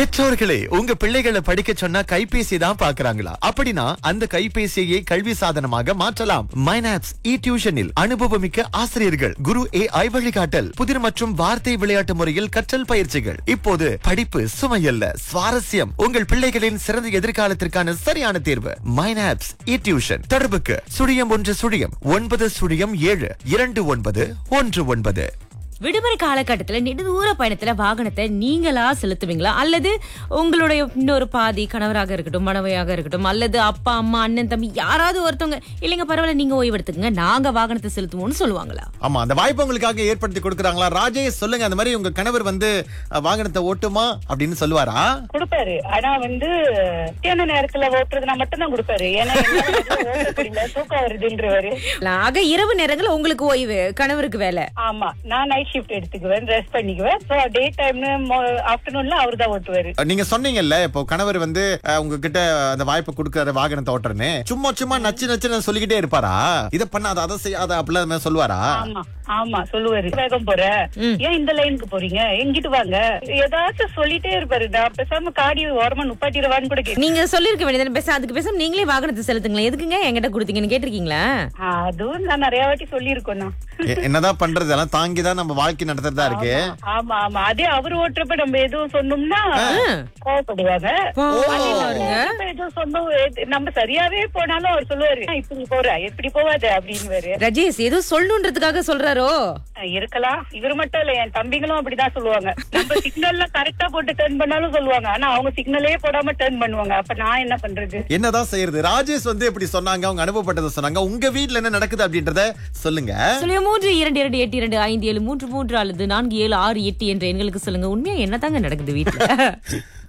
பெற்றோர்களே உங்க பிள்ளைகளை படிக்க சொன்னா கைபேசி தான் பாக்குறாங்களா அப்படின்னா அந்த கைபேசியை கல்வி சாதனமாக மாற்றலாம் மைனாப்ஸ் இ டியூஷனில் அனுபவமிக்க ஆசிரியர்கள் குரு ஏ ஐ வழிகாட்டல் புதிர் மற்றும் வார்த்தை விளையாட்டு முறையில் கற்றல் பயிற்சிகள் இப்போது படிப்பு சுமையல்ல சுவாரஸ்யம் உங்கள் பிள்ளைகளின் சிறந்த எதிர்காலத்திற்கான சரியான தேர்வு மைனாப்ஸ் இ டியூஷன் தொடர்புக்கு சுழியம் ஒன்று சுழியம் ஒன்பது சுழியம் ஏழு இரண்டு ஒன்பது ஒன்று ஒன்பது விடுமுறை காலகட்டத்துல நெடுதூர பயணத்துல வாகனத்தை நீங்களா செலுத்துவீங்களா அல்லது உங்களுடைய இன்னொரு பாதி கணவராக இருக்கட்டும் மனைவியாக இருக்கட்டும் அல்லது அப்பா அம்மா அண்ணன் தம்பி யாராவது ஒருத்தவங்க இல்லைங்க பரவாயில்ல நீங்க ஓய்வெடுத்துக்கங்க நாங்க வாகனத்தை செலுத்துவோம்னு சொல்லுவாங்களா ஆமா அந்த வாய்ப்பு உங்களுக்காக ஏற்படுத்தி கொடுக்குறாங்களா ராஜேஷ் சொல்லுங்க அந்த மாதிரி உங்க கணவர் வந்து அஹ், வாகனத்தை ஓட்டுமா அப்படின்னு சொல்லுவாரா கொடுப்பாரு ஆனா வந்து மத்தியான நேரத்துல ஓட்டுறதுனா மட்டும் தான் கொடுப்பாரு ஏன்னா என்னால வந்து ஓட்ட முடியல தூக்கம் வருதுன்றவாரு ஆக இரவு நேரங்கள் உங்களுக்கு ஓய்வு கணவருக்கு வேலை ஆமா நான் நைட் ஷிஃப்ட் எடுத்துக்குவேன் ரெஸ்ட் பண்ணிக்குவேன் சோ டே டைம்னு ஆஃப்டர்நூன்ல அவர் தான் ஓட்டுவாரு நீங்க சொன்னீங்கல்ல இப்போ கணவர் வந்து அஹ், உங்ககிட்ட அந்த வாய்ப்பு கொடுக்கற வாகனத்தை ஓட்டுறேன்னு சும்மா சும்மா நச்சு நச்சுன்னு சொல்லிக்கிட்டே இருப்பாரா இத பண்ணாத அதை செய்யாத அப்படிலாம் அந்த மாதிரி சொல்லுவாரா ஆமா ஆமா சொல்லுவாரு வேகம் போற ஏன் இந்த லைனுக்கு போறீங்க எங்கிட்டு வாங்க ஏதாச்சும் சொல்லிட்டே இருப்பாரு நான் பேசாம காடி ஓரமா நுப்பாட்டிடுவான்னு கூட கேட்க நீங்க சொல்லிருக்க வேண்டியது பேச அதுக்கு பேசாம நீங்களே வாகனத்தை செலுத்துங்களேன் எதுக்குங்க என்கிட்ட கொடுத்தீங்கன்னு கேட்டிருக்கீங்களா அதுவும் நான் நிறைய வாட்டி சொல்லியிருக்கோம் நான் எ- என்னதான் பண்றது எல்லாம் தாங்கி தான் நம்ம வாழ்க்கை நடத்துறதா இருக்கு ஆமா ஆமா அதே அவர் ஓட்டுறப்ப நம்ம எதுவும் சொன்னோம்னா கோவப்படுவாங்க அதே மாதிரி நம்ம எதுவும் சொன்னோம் எது- நம்ம சரியாவே போனாலும் அவர் சொல்லுவாரு "ஆ, இப்படி போற எப்படி போவாத அப்படின்னு ரஜேஷ் ஏதோ சொல்லணுன்றதுக்காக சொல்றாரோ இருக்கலாம் இவர் மட்டும் இல்ல என் தம்பிங்களும் அப்படிதான் சொல்லுவாங்க நம்ம சிக்னல்லாம் கரெக்டா போட்டு டர்ன் பண்ணாலும் சொல்லுவாங்க ஆனா அவங்க சிக்னலே போடாம டர்ன் பண்ணுவாங்க அப்ப நான் என்ன பண்றது என்னதான் செய்யறது ராஜேஷ் வந்து இப்படி சொன்னாங்க அவங்க அனுபவப்பட்டதை சொன்னாங்க உங்க வீட்ல என்ன நடக்குது அப்படின்றத சொல்லுங்க சொல்லுங்க மூன்று இரண்டு இரண்டு எட்டு இரண்டு ஐந்து ஏழு மூன்று மூன்று அல்லது நான்கு ஏழு ஆறு எட்டு என்ற எண்களுக்கு சொல்லுங்க உண்மையா என்னதாங்க நடக்குது வீட்டுல